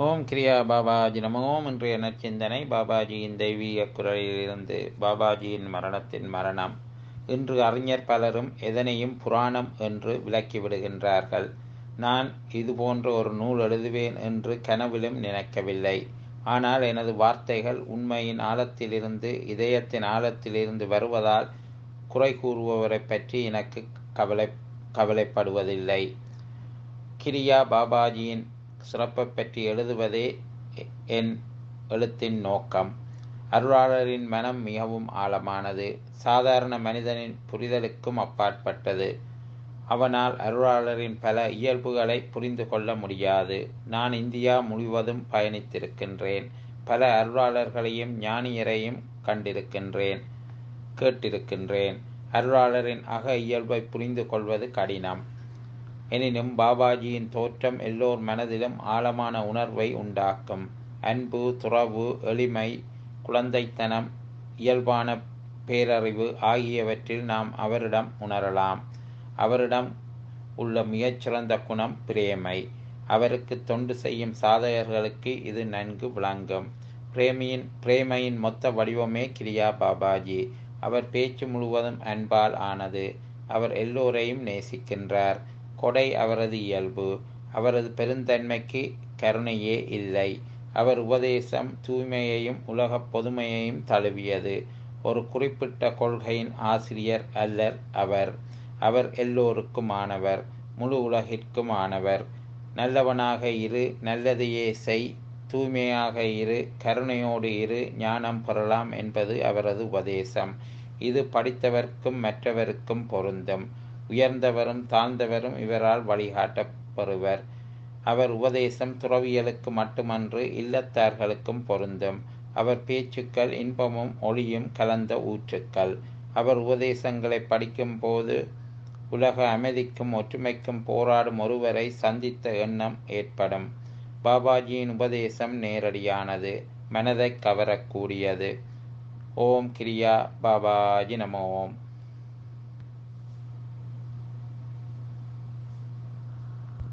ஓம் கிரியா பாபாஜி நம ஓம் இன்றைய நற்சிந்தனை பாபாஜியின் தெய்வீக குரலிலிருந்து பாபாஜியின் மரணத்தின் மரணம் இன்று அறிஞர் பலரும் எதனையும் புராணம் என்று விளக்கிவிடுகின்றார்கள் நான் இது போன்ற ஒரு நூல் எழுதுவேன் என்று கனவிலும் நினைக்கவில்லை ஆனால் எனது வார்த்தைகள் உண்மையின் ஆழத்திலிருந்து இதயத்தின் ஆழத்திலிருந்து வருவதால் குறை கூறுபவரை பற்றி எனக்கு கவலை கவலைப்படுவதில்லை கிரியா பாபாஜியின் சிறப்பை பற்றி எழுதுவதே என் எழுத்தின் நோக்கம் அருளாளரின் மனம் மிகவும் ஆழமானது சாதாரண மனிதனின் புரிதலுக்கும் அப்பாற்பட்டது அவனால் அருளாளரின் பல இயல்புகளை புரிந்து கொள்ள முடியாது நான் இந்தியா முழுவதும் பயணித்திருக்கின்றேன் பல அருளாளர்களையும் ஞானியரையும் கண்டிருக்கின்றேன் கேட்டிருக்கின்றேன் அருளாளரின் அக இயல்பை புரிந்து கொள்வது கடினம் எனினும் பாபாஜியின் தோற்றம் எல்லோர் மனதிலும் ஆழமான உணர்வை உண்டாக்கும் அன்பு துறவு எளிமை குழந்தைத்தனம் இயல்பான பேரறிவு ஆகியவற்றில் நாம் அவரிடம் உணரலாம் அவரிடம் உள்ள மிகச்சிறந்த குணம் பிரேமை அவருக்கு தொண்டு செய்யும் சாதகர்களுக்கு இது நன்கு விளங்கும் பிரேமியின் பிரேமையின் மொத்த வடிவமே கிரியா பாபாஜி அவர் பேச்சு முழுவதும் அன்பால் ஆனது அவர் எல்லோரையும் நேசிக்கின்றார் கொடை அவரது இயல்பு அவரது பெருந்தன்மைக்கு கருணையே இல்லை அவர் உபதேசம் தூய்மையையும் உலக பொதுமையையும் தழுவியது ஒரு குறிப்பிட்ட கொள்கையின் ஆசிரியர் அல்லர் அவர் அவர் எல்லோருக்கும் ஆனவர் முழு உலகிற்கும் ஆனவர் நல்லவனாக இரு நல்லதையே செய் தூய்மையாக இரு கருணையோடு இரு ஞானம் பெறலாம் என்பது அவரது உபதேசம் இது படித்தவர்க்கும் மற்றவருக்கும் பொருந்தும் உயர்ந்தவரும் தாழ்ந்தவரும் இவரால் வழிகாட்டப்பெறுவர் அவர் உபதேசம் துறவியலுக்கு மட்டுமன்று இல்லத்தார்களுக்கும் பொருந்தும் அவர் பேச்சுக்கள் இன்பமும் ஒளியும் கலந்த ஊற்றுக்கள் அவர் உபதேசங்களை படிக்கும் போது உலக அமைதிக்கும் ஒற்றுமைக்கும் போராடும் ஒருவரை சந்தித்த எண்ணம் ஏற்படும் பாபாஜியின் உபதேசம் நேரடியானது மனதை கவரக்கூடியது ஓம் கிரியா பாபாஜி நம ஓம்